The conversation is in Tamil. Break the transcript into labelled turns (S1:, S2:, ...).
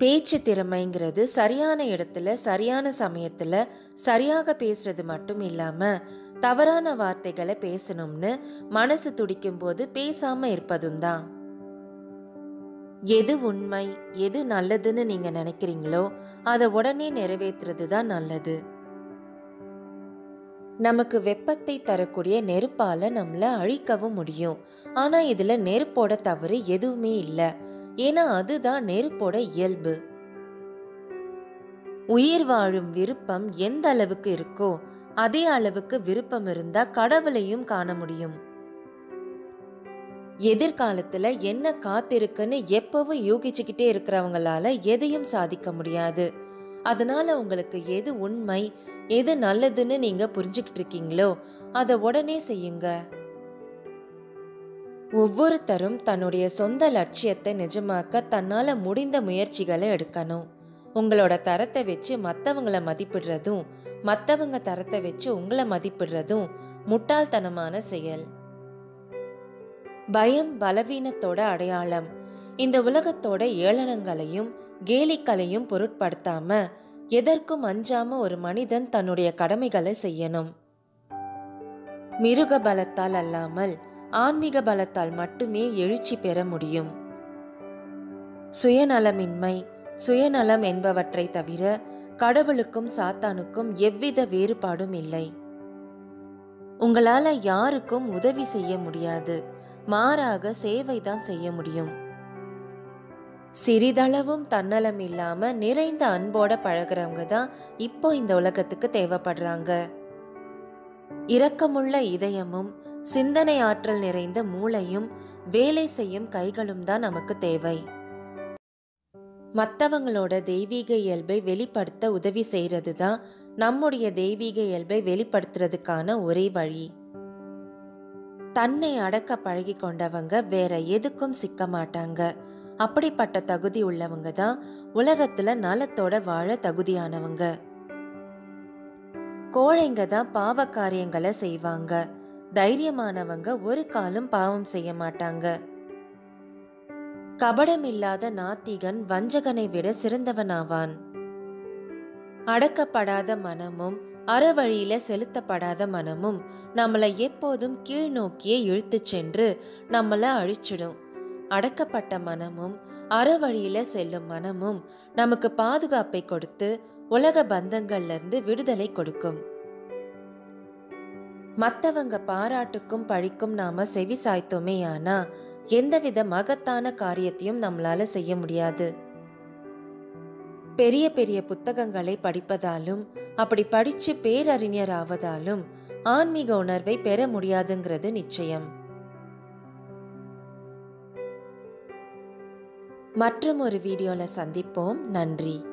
S1: பேச்சு திறமைங்கிறது சரியான இடத்துல சரியான சமயத்துல சரியாக பேசுறது மட்டும் இல்லாம தவறான வார்த்தைகளை பேசணும்னு மனசு துடிக்கும் போது பேசாம இருப்பதும் தான் எது உண்மை எது நல்லதுன்னு நீங்க நினைக்கிறீங்களோ அதை உடனே நிறைவேற்றுறது தான் நல்லது நமக்கு வெப்பத்தை தரக்கூடிய நெருப்பால நம்மள அழிக்கவும் முடியும் ஆனா இதுல நெருப்போட தவறு எதுவுமே இல்லை ஏன்னா அதுதான் நெருப்போட இயல்பு உயிர் வாழும் விருப்பம் எந்த அளவுக்கு இருக்கோ அதே அளவுக்கு விருப்பம் இருந்தா கடவுளையும் காண முடியும் எதிர்காலத்துல என்ன காத்திருக்குன்னு எப்பவும் யூகிச்சுக்கிட்டே இருக்கிறவங்களால எதையும் சாதிக்க முடியாது அதனால உங்களுக்கு எது உண்மை எது நல்லதுன்னு நீங்க புரிஞ்சுக்கிட்டு இருக்கீங்களோ அதை உடனே செய்யுங்க ஒவ்வொருத்தரும் தன்னுடைய சொந்த லட்சியத்தை நிஜமாக்க தன்னால முடிந்த முயற்சிகளை எடுக்கணும் உங்களோட தரத்தை வச்சு மற்றவங்கள மதிப்பிடுறதும் மற்றவங்க தரத்தை வச்சு உங்களை மதிப்பிடுறதும் முட்டாள்தனமான செயல் பயம் பலவீனத்தோட அடையாளம் இந்த உலகத்தோட ஏளனங்களையும் கேலிக்களையும் பொருட்படுத்தாம எதற்கும் அஞ்சாம ஒரு மனிதன் தன்னுடைய கடமைகளை செய்யணும் மிருக பலத்தால் அல்லாமல் ஆன்மீக பலத்தால் மட்டுமே எழுச்சி பெற முடியும் சுயநலமின்மை சுயநலம் என்பவற்றை தவிர கடவுளுக்கும் சாத்தானுக்கும் எவ்வித வேறுபாடும் இல்லை உங்களால யாருக்கும் உதவி செய்ய முடியாது மாறாக சேவை தான் செய்ய முடியும் சிறிதளவும் தன்னலம் இல்லாம நிறைந்த அன்போட பழகுறவங்க தான் இப்போ இந்த உலகத்துக்கு தேவைப்படுறாங்க இரக்கமுள்ள இதயமும் சிந்தனை ஆற்றல் நிறைந்த மூளையும் வேலை செய்யும் கைகளும் தான் நமக்கு தேவை மற்றவங்களோட தெய்வீக இயல்பை வெளிப்படுத்த உதவி செய்யறது தான் நம்முடைய தெய்வீக இயல்பை வெளிப்படுத்துறதுக்கான ஒரே வழி தன்னை அடக்க பழகி கொண்டவங்க வேற எதுக்கும் சிக்க மாட்டாங்க அப்படிப்பட்ட தகுதி உள்ளவங்க தான் உலகத்துல நலத்தோட வாழ தகுதியானவங்க கோழைங்க தான் பாவ காரியங்களை செய்வாங்க தைரியமானவங்க ஒரு காலும் பாவம் செய்ய மாட்டாங்க கபடமில்லாத நாத்திகன் வஞ்சகனை விட சிறந்தவனாவான் அடக்கப்படாத மனமும் அறவழியில செலுத்தப்படாத மனமும் நம்மளை எப்போதும் கீழ் நோக்கியே இழுத்துச் சென்று நம்மள அழிச்சிடும் அடக்கப்பட்ட மனமும் அறவழியில செல்லும் மனமும் நமக்கு பாதுகாப்பை கொடுத்து உலக பந்தங்கள்ல இருந்து விடுதலை கொடுக்கும் மத்தவங்க பாராட்டுக்கும் பழிக்கும் நாம செவி சாய்த்தோமே ஆனா எந்தவித மகத்தான காரியத்தையும் நம்மளால செய்ய முடியாது பெரிய பெரிய புத்தகங்களை படிப்பதாலும் அப்படி படிச்சு பேரறிஞர் ஆவதாலும் ஆன்மீக உணர்வை பெற முடியாதுங்கிறது நிச்சயம் மற்றும் ஒரு வீடியோல சந்திப்போம் நன்றி